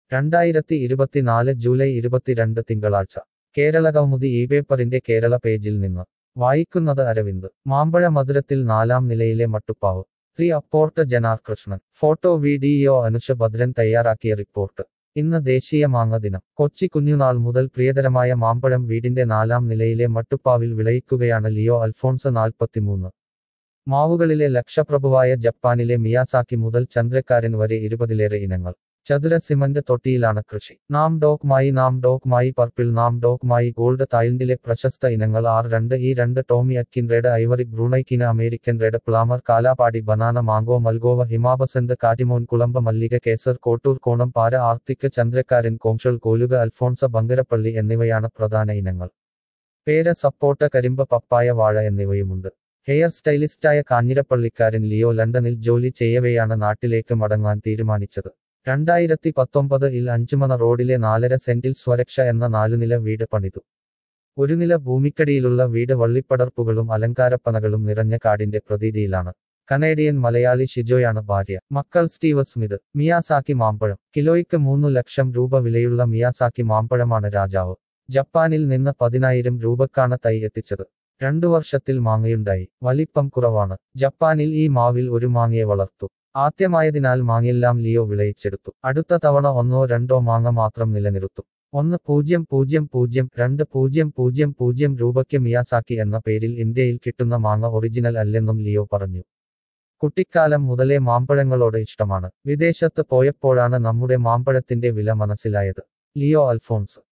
രണ്ടായിരത്തി ഇരുപത്തിനാല് ജൂലൈ ഇരുപത്തിരണ്ട് തിങ്കളാഴ്ച കേരള കൗമുദി ഈ പേപ്പറിന്റെ കേരള പേജിൽ നിന്ന് വായിക്കുന്നത് അരവിന്ദ് മാമ്പഴ മധുരത്തിൽ നാലാം നിലയിലെ മട്ടുപ്പാവ് പ്രീ അപ്പോർട്ട് ജനാർ കൃഷ്ണൻ ഫോട്ടോ വീഡിയോ അനുഷ ഭദ്രൻ തയ്യാറാക്കിയ റിപ്പോർട്ട് ഇന്ന് ദേശീയ മാങ്ങ ദിനം കൊച്ചി കുഞ്ഞുനാൾ മുതൽ പ്രിയതരമായ മാമ്പഴം വീടിന്റെ നാലാം നിലയിലെ മട്ടുപ്പാവിൽ വിളയിക്കുകയാണ് ലിയോ അൽഫോൺസ് നാൽപ്പത്തിമൂന്ന് മാവുകളിലെ ലക്ഷപ്രഭുവായ ജപ്പാനിലെ മിയാസാക്കി മുതൽ ചന്ദ്രക്കാരൻ വരെ ഇരുപതിലേറെ ഇനങ്ങൾ ചതുര സിമന്റ് തൊട്ടിയിലാണ് കൃഷി നാം ഡോക്മായി നാം ഡോക്മായി പർപ്പിൾ നാം ഡോക്മായി ഗോൾഡ് തായ്ലൻഡിലെ പ്രശസ്ത ഇനങ്ങൾ ആർ രണ്ട് ഈ രണ്ട് ടോമി അക്കിൻ റെഡ് ഐവറി ബ്രൂണൈക്കിന് American red Palmer Kalapadi banana mango Malgova ഹിമാബസന്ത് കാറ്റിമോൻ കുളമ്പ മല്ലിക കേസർ കോട്ടൂർ കോണം പാര ആർത്തിക് ചന്ദ്രക്കാരൻ കോങ്ഷൾ കോലുക അൽഫോൺസ ബങ്കരപ്പള്ളി എന്നിവയാണ് പ്രധാന ഇനങ്ങൾ പേര സപ്പോട്ട കരിമ്പ പപ്പായ വാഴ എന്നിവയുമുണ്ട് ഹെയർ സ്റ്റൈലിസ്റ്റായ കാഞ്ഞിരപ്പള്ളിക്കാരൻ ലിയോ ലണ്ടനിൽ ജോലി ചെയ്യവെയാണ് നാട്ടിലേക്ക് മടങ്ങാൻ തീരുമാനിച്ചത് രണ്ടായിരത്തി പത്തൊമ്പത് ഇൽ അഞ്ചുമണ റോഡിലെ നാലര സെന്റിൽ സ്വരക്ഷ എന്ന നാലുനില വീട് പണിതു ഒരു നില ഭൂമിക്കടിയിലുള്ള വീട് വള്ളിപ്പടർപ്പുകളും അലങ്കാരപ്പനകളും നിറഞ്ഞ കാടിന്റെ പ്രതീതിയിലാണ് കനേഡിയൻ മലയാളി ഷിജോയാണ് ഭാര്യ മക്കൾ സ്റ്റീവ് സ്മിത് മിയാസാക്കി മാമ്പഴം കിലോയ്ക്ക് മൂന്നു ലക്ഷം രൂപ വിലയുള്ള മിയാസാക്കി മാമ്പഴമാണ് രാജാവ് ജപ്പാനിൽ നിന്ന് പതിനായിരം രൂപക്കാണ് തൈ എത്തിച്ചത് രണ്ടു വർഷത്തിൽ മാങ്ങയുണ്ടായി വലിപ്പം കുറവാണ് ജപ്പാനിൽ ഈ മാവിൽ ഒരു മാങ്ങയെ വളർത്തു ആദ്യമായതിനാൽ മാങ്ങയെല്ലാം ലിയോ വിളയിച്ചെടുത്തു അടുത്ത തവണ ഒന്നോ രണ്ടോ മാങ്ങ മാത്രം നിലനിർത്തും ഒന്ന് പൂജ്യം പൂജ്യം പൂജ്യം രണ്ട് പൂജ്യം പൂജ്യം പൂജ്യം രൂപയ്ക്ക് മിയാസാക്കി എന്ന പേരിൽ ഇന്ത്യയിൽ കിട്ടുന്ന മാങ്ങ ഒറിജിനൽ അല്ലെന്നും ലിയോ പറഞ്ഞു കുട്ടിക്കാലം മുതലേ മാമ്പഴങ്ങളോട് ഇഷ്ടമാണ് വിദേശത്ത് പോയപ്പോഴാണ് നമ്മുടെ മാമ്പഴത്തിന്റെ വില മനസ്സിലായത് ലിയോ അൽഫോൺസ്